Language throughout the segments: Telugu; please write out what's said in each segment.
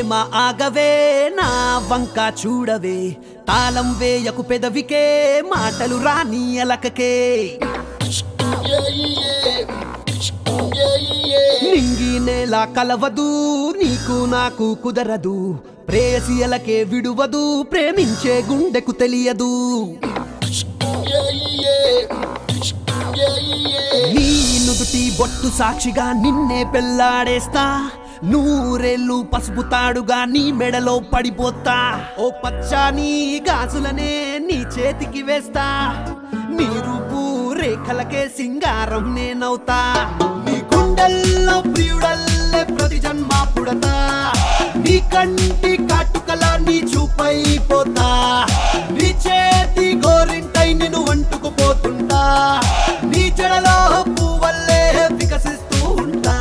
ప్రేమ ఆగవే నా వంక చూడవే తాళం వేయకు పెదవికే మాటలు రాని ఎలకకే నింగి నేల కలవదు నీకు నాకు కుదరదు ప్రేయసి ఎలకే విడువదు ప్రేమించే గుండెకు తెలియదు నీ నుదుటి బొట్టు సాక్షిగా నిన్నే పెళ్లాడేస్తా నూరేళ్ళు పసుపు తాడుగా నీ మెడలో పడిపోతా ఓ పచ్చాని గాజులనే నీ చేతికి వేస్తా నీ రూపు రేఖలకే సింగారం నేనవుతా నీ గుండెల్లో ప్రియుడల్లే ప్రతి జన్మ పుడతా నీ కంటి కాటుకల నీ చూపైపోతా నీ చేతి గోరింటై నిన్ను అంటుకుపోతుంటా నీ జడలో పువ్వల్లే వికసిస్తూ ఉంటా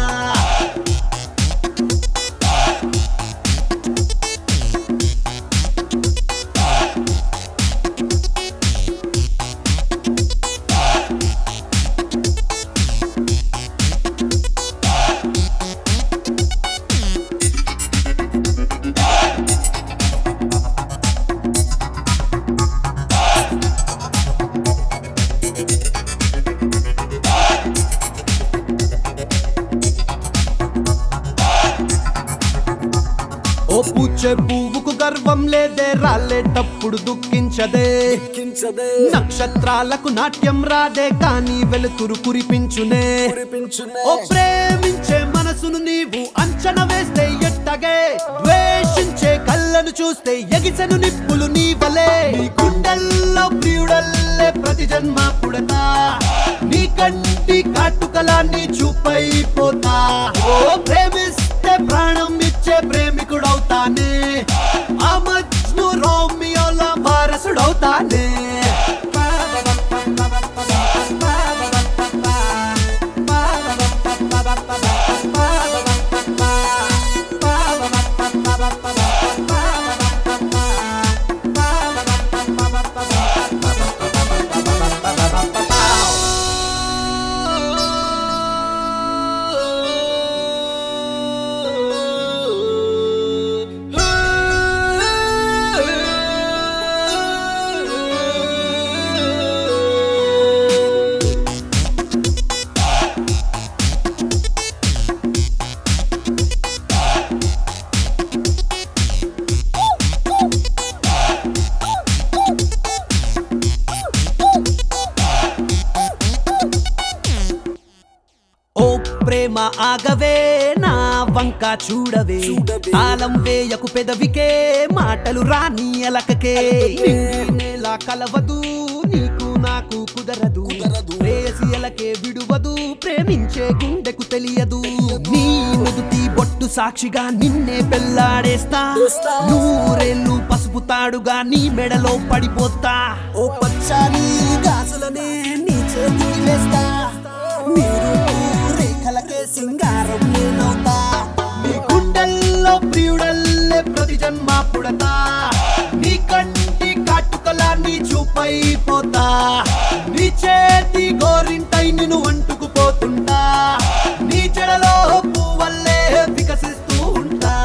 ఓ పూచే పువ్వుకు గర్వం లేదే రాలేటప్పుడు దుఃఖించదే కించదే నక్షత్రాలకు నాట్యం రాదే కానీ వెలుతురు కురిపించునే కురిపించునే ఓ ప్రేమించే మనసును నీవు అంచనా వేస్తే ఎట్టగే ద్వేషించే కళ్ళను చూస్తే ఎగిసెను నిప్పులు నీవలే నీ గుండెల్లో ప్రియుడల్లే ప్రతి జన్మ పుడతా నీ కంటి కాటుకలా నీ చూపైపోతా ఓ ప్రేమిస్తే ప్రాణం ఇచ్చే ప్రేమికుడవుతానే ఆ మజ్ను రోమియోల వారసుడవుతానే ఓ ప్రేమ ఆగవే నా వంక చూడవే చూడవే. తాళం వేయకు పెదవికే మాటలు రాని ఎలకకే నింగి నేల కలవదు నీకు నాకు కుదరదు కుదరదు. ప్రేయసి ఎలకే విడువదు ప్రేమించే గుండెకు తెలియదు నీ నుదుటి బొట్టు సాక్షిగా నిన్నే పెళ్లాడేస్తా చేస్తా. నూరేళ్ళు పసుపు తాడుగా నీ మెడలో పడిపోతా ఓ పచ్చాని గాజులనే నీ చేతికి వేస్తా మీరు రేఖలకే సింగారం నేనవుతా నీ గుండెల్లో ప్రియుడల్లే ప్రతి జన్మ పుడతా నీ కంటి కాటుకలా నీ చూపైపోతా నీ చేతి గోరింటై నిన్ను అంటుకుపోతుంటా నీ జడలో పువ్వల్లే వికసిస్తూ ఉంటా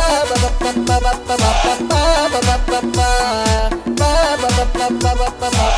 Ba ba ba ba ba ba ba ba ba ba ba ba ba ba ba ba ba ba ba